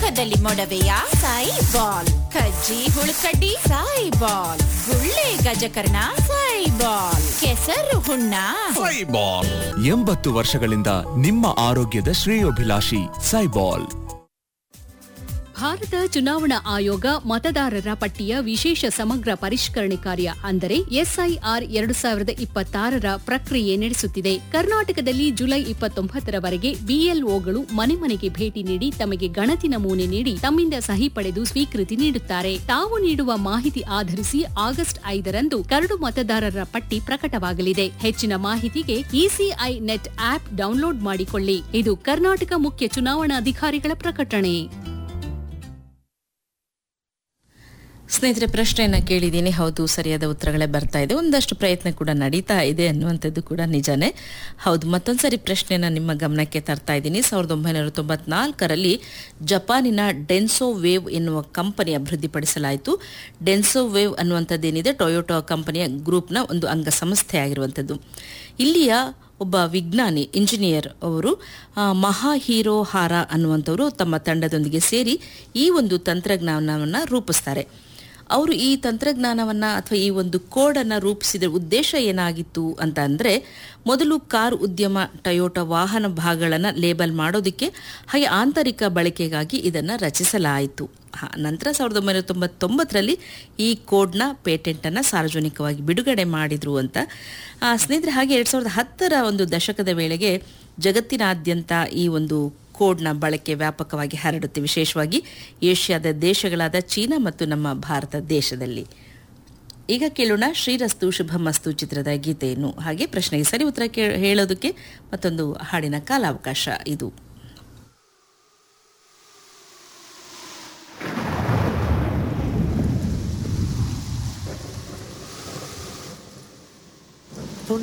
ಮುಖದಲ್ಲಿ ಮೊಡವೆಯ ಸಾಯಿ ಬಾಲ್ ಕಜ್ಜಿ ಹುಳುಕಡ್ಡಿ ಸಾಯಿ ಬಾಲ್ ಗುಳ್ಳೆ ಗಜಕರ್ಣ ಸಾಯಿ ಬಾಲ್ ಕೆಸರು ಹುಣ್ಣ ಸೈಬಾಲ್ ಎಂಬತ್ತು ವರ್ಷಗಳಿಂದ ನಿಮ್ಮ ಆರೋಗ್ಯದ ಶ್ರೇಯೋಭಿಲಾಷಿ ಸೈಬಾಲ್ ಭಾರತ ಚುನಾವಣಾ ಆಯೋಗ ಮತದಾರರ ಪಟ್ಟಿಯ ವಿಶೇಷ ಸಮಗ್ರ ಪರಿಷ್ಕರಣೆ ಕಾರ್ಯ ಅಂದರೆ ಎಸ್ಐಆರ್ ಎರಡು ಸಾವಿರದ ಇಪ್ಪತ್ತಾರರ ಪ್ರಕ್ರಿಯೆ ನಡೆಸುತ್ತಿದೆ ಕರ್ನಾಟಕದಲ್ಲಿ ಜುಲೈ ಇಪ್ಪತ್ತೊಂಬತ್ತರವರೆಗೆ ಬಿಎಲ್ಒಗಳು ಮನೆ ಮನೆಗೆ ಭೇಟಿ ನೀಡಿ ತಮಗೆ ಗಣತಿ ನಮೂನೆ ನೀಡಿ ತಮ್ಮಿಂದ ಸಹಿ ಪಡೆದು ಸ್ವೀಕೃತಿ ನೀಡುತ್ತಾರೆ ತಾವು ನೀಡುವ ಮಾಹಿತಿ ಆಧರಿಸಿ ಆಗಸ್ಟ್ ಐದರಂದು ಕರಡು ಮತದಾರರ ಪಟ್ಟಿ ಪ್ರಕಟವಾಗಲಿದೆ ಹೆಚ್ಚಿನ ಮಾಹಿತಿಗೆ ಇಸಿಐ ನೆಟ್ ಆಪ್ ಡೌನ್ಲೋಡ್ ಮಾಡಿಕೊಳ್ಳಿ ಇದು ಕರ್ನಾಟಕ ಮುಖ್ಯ ಚುನಾವಣಾಧಿಕಾರಿಗಳ ಪ್ರಕಟಣೆ ಸ್ನೇಹಿತರೆ ಪ್ರಶ್ನೆಯನ್ನ ಕೇಳಿದ್ದೀನಿ ಹೌದು ಸರಿಯಾದ ಉತ್ತರಗಳೇ ಬರ್ತಾ ಇದೆ ಒಂದಷ್ಟು ಪ್ರಯತ್ನ ಕೂಡ ನಡೀತಾ ಇದೆ ಅನ್ನುವಂಥದ್ದು ಕೂಡ ನಿಜಾನೇ ಹೌದು ಮತ್ತೊಂದ್ಸರಿ ಪ್ರಶ್ನೆಯನ್ನ ನಿಮ್ಮ ಗಮನಕ್ಕೆ ತರ್ತಾ ಇದ್ದೀನಿ ಸಾವಿರದ ಒಂಬೈನೂರ ತೊಂಬತ್ನಾಲ್ಕರಲ್ಲಿ ಜಪಾನಿನ ಡೆನ್ಸೋ ವೇವ್ ಎನ್ನುವ ಕಂಪನಿ ಅಭಿವೃದ್ಧಿಪಡಿಸಲಾಯಿತು ಡೆನ್ಸೋ ವೇವ್ ಅನ್ನುವಂಥದ್ದೇನಿದೆ ಟೊಯೋಟೋ ಕಂಪನಿಯ ಗ್ರೂಪ್ನ ಒಂದು ಅಂಗಸಂಸ್ಥೆ ಆಗಿರುವಂಥದ್ದು ಇಲ್ಲಿಯ ಒಬ್ಬ ವಿಜ್ಞಾನಿ ಇಂಜಿನಿಯರ್ ಅವರು ಆ, ಮಹಾ ಹೀರೋ ಹಾರ ಅನ್ನುವಂಥವರು ತಮ್ಮ ತಂಡದೊಂದಿಗೆ ಸೇರಿ ಈ ಒಂದು ತಂತ್ರಜ್ಞಾನವನ್ನು ರೂಪಿಸ್ತಾರೆ ಅವರು ಈ ತಂತ್ರಜ್ಞಾನವನ್ನ ಅಥವಾ ಈ ಒಂದು ಕೋಡನ್ನು ರೂಪಿಸಿದ ಉದ್ದೇಶ ಏನಾಗಿತ್ತು ಅಂತ ಅಂದ್ರೆ ಮೊದಲು ಕಾರ್ ಉದ್ಯಮ ಟೊಯೋಟಾ ವಾಹನ ಭಾಗಗಳನ್ನು ಲೇಬಲ್ ಮಾಡೋದಕ್ಕೆ ಹಾಗೆ ಆಂತರಿಕ ಬಳಕೆಗಾಗಿ ಇದನ್ನು ರಚಿಸಲಾಯಿತು ಹ, ನಂತರ ಸಾವಿರದ ಒಂಬೈನೂರ ತೊಂಬತ್ತೊಂಬತ್ತರಲ್ಲಿ ಈ ಕೋಡ್ನ ಪೇಟೆಂಟನ್ನು ಸಾರ್ವಜನಿಕವಾಗಿ ಬಿಡುಗಡೆ ಮಾಡಿದ್ರು ಅಂತ ಆ, ಸ್ನೇಹಿತರೆ ಹಾಗೆ ಎರಡು ಸಾವಿರದ ಹತ್ತರ ಒಂದು ದಶಕದ ವೇಳೆಗೆ ಜಗತ್ತಿನಾದ್ಯಂತ ಈ ಒಂದು ಕೋಡ್ನ ಬಳಕೆ ವ್ಯಾಪಕವಾಗಿ ಹರಡುತ್ತೆ ವಿಶೇಷವಾಗಿ ಏಷ್ಯಾದ ದೇಶಗಳಾದ ಚೀನಾ ಮತ್ತು ನಮ್ಮ ಭಾರತ ದೇಶದಲ್ಲಿ ಈಗ ಕೇಳೋಣ ಶ್ರೀರಸ್ತು ಶುಭಮಸ್ತು ಚಿತ್ರದ ಗೀತೆಯನ್ನು ಹಾಗೆ ಪ್ರಶ್ನೆಗೆ ಸರಿ ಉತ್ತರ ಕೇ ಹೇಳೋದಕ್ಕೆ ಮತ್ತೊಂದು ಹಾಡಿನ ಕಾಲಾವಕಾಶ ಇದು